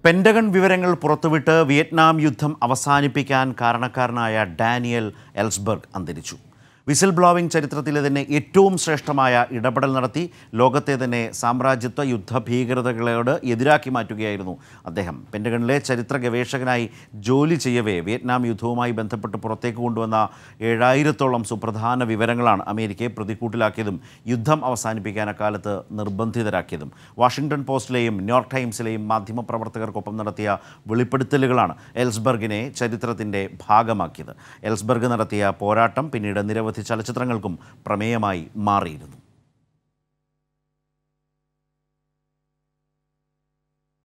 pentagon വിവരങ്ങൾ പുറത്തുവിട്ട് Vietnam യുദ്ധം അവസാനിപ്പിക്കാൻ കാരണക്കാരനായ ഡാനിയൽ എൽസ്ബർഗ് അന്തരിച്ചു വിസിൽ ബ്ലോവിംഗ് ചരിത്രത്തിലെ തന്നെ ഏറ്റവും ശ്രേഷ്ഠമായ ഇടപെടൽ നടത്തി ലോകത്തെ തന്നെ സാമ്രാജ്യത്വ യുദ്ധ ഭീകരതകളോട് എതിരാക്കി മാറ്റുകയായിരുന്നു അദ്ദേഹം പെൻഡഗണിലെ ചരിത്ര ഗവേഷകനായി ജോലി ചെയ്യവേ വിയറ്റ്നാം യുദ്ധവുമായി ബന്ധപ്പെട്ട് പുറത്തേക്ക് കൊണ്ടുവന്ന ഏഴായിരത്തോളം സുപ്രധാന വിവരങ്ങളാണ് അമേരിക്കയെ പ്രതിക്കൂട്ടിലാക്കിയതും യുദ്ധം അവസാനിപ്പിക്കാൻ അക്കാലത്ത് നിർബന്ധിതരാക്കിയതും വാഷിംഗ്ടൺ പോസ്റ്റിലെയും ന്യൂയോർക്ക് ടൈംസിലെയും മാധ്യമപ്രവർത്തകർക്കൊപ്പം നടത്തിയ വെളിപ്പെടുത്തലുകളാണ് എൽസ്ബർഗിനെ ചരിത്രത്തിൻ്റെ ഭാഗമാക്കിയത് എൽസ്ബർഗ് നടത്തിയ പോരാട്ടം പിന്നീട് നിരവധി ചലച്ചിത്രങ്ങൾക്കും പ്രമേയമായി മാറിയിരുന്നു